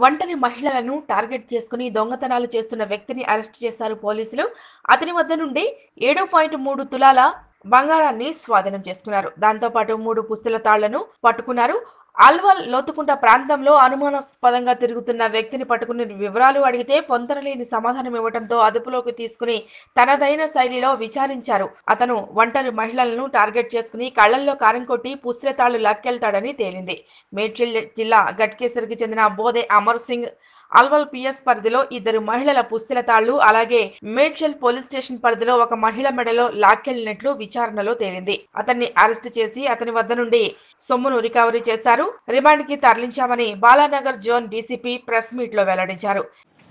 ఒంటరి మహిళలను టార్గెట్ చేసుకుని దొంగతనాలు చేస్తున్న వ్యక్తిని అరెస్ట్ చేశారు పోలీసులు అతని వద్ద నుండి ఏడు పాయింట్ మూడు తులాల బంగారాన్ని స్వాధీనం చేసుకున్నారు దాంతోపాటు మూడు పుస్తల తాళ్లను పట్టుకున్నారు అల్వాల్ లోతుకుంట ప్రాంతంలో అనుమానాస్పదంగా తిరుగుతున్న వ్యక్తిని పట్టుకుని వివరాలు అడిగితే పొంతనలేని సమాధానం ఇవ్వడంతో అదుపులోకి తీసుకుని తనదైన శైలిలో విచారించారు అతను ఒంటరి మహిళలను టార్గెట్ చేసుకుని కళ్లల్లో కారం కొట్టి పుస్తెతాళ్లు లాక్కెళ్తాడని తేలింది మేడ్చల్ జిల్లా గట్కేసరికి చెందిన బోదే అమర్ సింగ్ అల్వల్ పిఎస్ పరిధిలో ఇద్దరు మహిళల పుస్తెల తాళ్లు అలాగే మేడ్చల్ పోలీస్ స్టేషన్ పరిధిలో ఒక మహిళ మెడలో లాక్కెళ్లినట్లు విచారణలో తేలింది అతన్ని అరెస్ట్ చేసి అతని వద్ద నుండి సొమ్మును రికవరీ చేశారు రిమాండ్ కి తరలించామని Balanagar zone DCP press meet లో వెల్లడించారు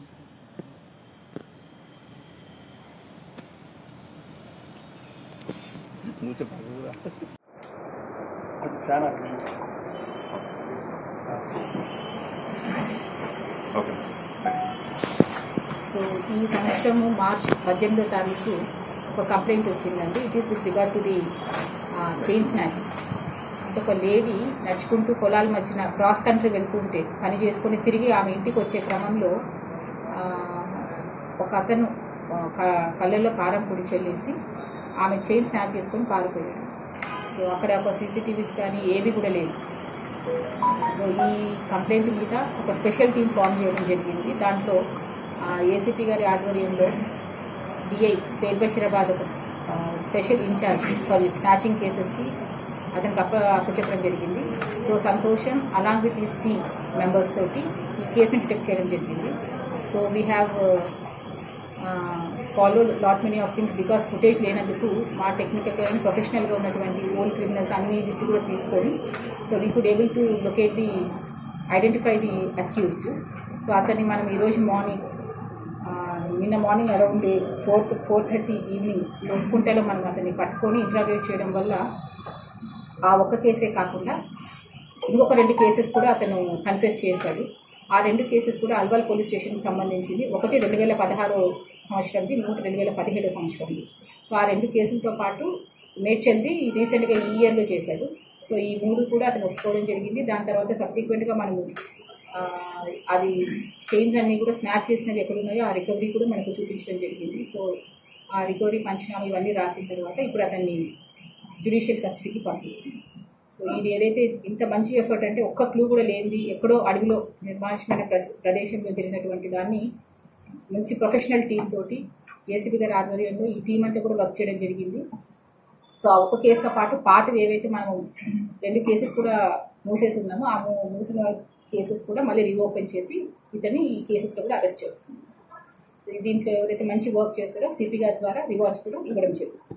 ముచ్చట కూడా చాలా ఓకే సో ఈ సంవత్సరము మార్చ్ పద్దెనిమిదో తారీఖు ఒక కంప్లైంట్ వచ్చిందండి it is with regard to the chain snatch అంటే ఒక లేడీ నడుచుకుంటూ పొలాల మధ్యన క్రాస్ కంట్రీ వెళ్తుంటే పని చేసుకొని తిరిగి ఆమె ఇంటికి వచ్చే క్రమంలో ఆ, ఒక అతను ఆ, క- కళ్ళల్లో కారం పొడి చెల్లేసి ఆమె చైన్ స్నాచ్ చేసుకొని పారిపోయాడు సో అక్కడ ఒక సీసీటీవీస్ కానీ ఏవి కూడా లేదు సో ఈ కంప్లైంట్ మీద ఒక స్పెషల్ టీం ఫామ్ చేయడం జరిగింది దాంట్లో ఏసీపీ గారి ఆధ్వర్యంలో డిఐ పేర్ బషీరాబాద్ ఒక ఆ, స్పెషల్ ఇన్ఛార్జ్ ఫర్ స్నాచింగ్ కేసెస్కి అతనికి అప్ప అప్పచెప్పడం జరిగింది సో సంతోషం along with his team members తోటి ఈ కేసుని డిటెక్ట్ చేయడం జరిగింది so we have follow lot many of things because footage లేనందుకు మా టెక్నికల్గా కానీ ప్రొఫెషనల్గా ఉన్నటువంటి ఓల్డ్ క్రిమినల్స్ అన్ని లిస్ట్ కూడా తీసుకొని so we could able to locate the identify the accused so అతన్ని మనం ఈరోజు మార్నింగ్ నిన్న morning around fourth four thirty evening లోతుకుంటలో మనం అతన్ని పట్టుకొని ఇంట్రాగేట్ చేయడం వల్ల ఆ ఒక్క కేసే కాకుండా ఇంకొక రెండు కేసెస్ కూడా అతను కన్ఫెస్ చేశాడు ఆ రెండు కేసెస్ కూడా అల్వాల్ పోలీస్ స్టేషన్కి సంబంధించింది ఒకటి రెండు వేల పదహారో సంవత్సరంది ఇంకొకటి రెండు వేల పదిహేడో సంవత్సరంది సో ఆ రెండు కేసులతో పాటు మేడ్చల్ది రీసెంట్గా ఈ ఇయర్లో చేశాడు సో ఈ మూడు కూడా అతను ఒప్పుకోవడం జరిగింది దాని తర్వాత సబ్సిక్వెంట్గా మనము ఆ, అది చైన్స్ అన్నీ కూడా స్నాచ్ చేసినవి ఎక్కడున్నాయో ఆ రికవరీ కూడా మనకు చూపించడం జరిగింది సో ఆ రికవరీ పంచనామా ఇవన్నీ రాసిన తర్వాత ఇప్పుడు అతన్ని జ్యుడిషియల్ కస్టడీకి పంపిస్తుంది సో ఇది ఏదైతే ఇంత మంచి ఎఫర్ట్ అంటే ఒక్క క్లూ కూడా లేనిది ఎక్కడో అడవిలో నిర్మానుషమైన ప్ర- ప్రదేశంలో జరిగినటువంటి దాన్ని మంచి ప్రొఫెషనల్ టీం తోటి ఏసీబీ గారి ఆధ్వర్యంలో ఈ టీం అంతా కూడా వర్క్ చేయడం జరిగింది సో ఆ ఒక్క కేసుతో పాటు పాతవి ఏవైతే మనం రెండు కేసెస్ కూడా మూసేసి ఉన్నామో ఆ మూ- మూసిన కేసెస్ కూడా మళ్ళీ రీఓపెన్ చేసి ఇతన్ని ఈ కేసెస్లో కూడా అరెస్ట్ చేస్తుంది సో దీంట్లో ఎవరైతే మంచి వర్క్ చేస్తారో సిపి గారి ద్వారా రివార్డ్స్ కూడా ఇవ్వడం జరుగుతుంది